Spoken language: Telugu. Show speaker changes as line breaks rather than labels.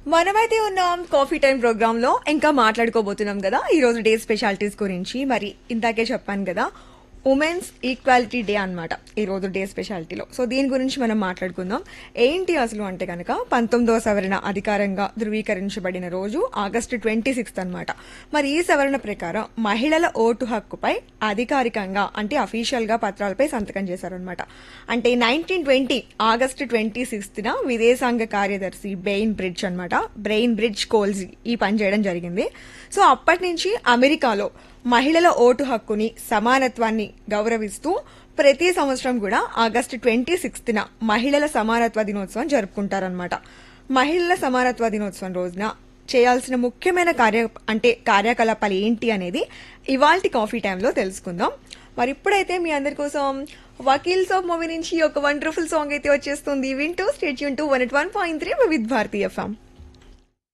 మనమైతే ఉన్నాం కాఫీ టైం ప్రోగ్రామ్ లో ఇంకా మాట్లాడుకోబోతున్నాం కదా ఈ రోజు డే స్పెషాలిటీస్ గురించి మరి ఇందాకే చెప్పాను కదా ఉమెన్స్ ఈక్వాలిటీ డే అన్నమాట ఈ రోజు డే స్పెషాలిటీలో సో దీని గురించి మనం మాట్లాడుకుందాం ఏంటి అసలు అంటే కనుక పంతొమ్మిదవ సవరణ అధికారంగా ధృవీకరించబడిన రోజు ఆగస్టు ట్వంటీ సిక్స్త్ అనమాట మరి ఈ సవరణ ప్రకారం మహిళల ఓటు హక్కుపై అధికారికంగా అంటే అఫీషియల్ గా పత్రాలపై సంతకం చేశారనమాట అంటే నైన్టీన్ ట్వంటీ ఆగస్టు ట్వంటీ సిక్స్త్న విదేశాంగ కార్యదర్శి బెయిన్ బ్రిడ్జ్ అన్నమాట బ్రెయిన్ బ్రిడ్జ్ కోల్జీ ఈ పని చేయడం జరిగింది సో అప్పటి నుంచి అమెరికాలో మహిళల ఓటు హక్కుని సమానత్వాన్ని గౌరవిస్తూ ప్రతి సంవత్సరం కూడా ఆగస్టు ట్వంటీ సిక్స్త్న మహిళల సమానత్వ దినోత్సవం జరుపుకుంటారనమాట మహిళల సమానత్వ దినోత్సవం రోజున చేయాల్సిన ముఖ్యమైన కార్య అంటే కార్యకలాపాలు ఏంటి అనేది ఇవాల్టి కాఫీ టైంలో తెలుసుకుందాం మరి ఇప్పుడైతే మీ అందరి కోసం వకీల్ సాబ్ మూవీ నుంచి ఒక వండర్ఫుల్ సాంగ్ అయితే వచ్చేస్తుంది వింటూ స్టేట్ యూన్ to one at one point three with భారతీయ ఎఫ్ఎం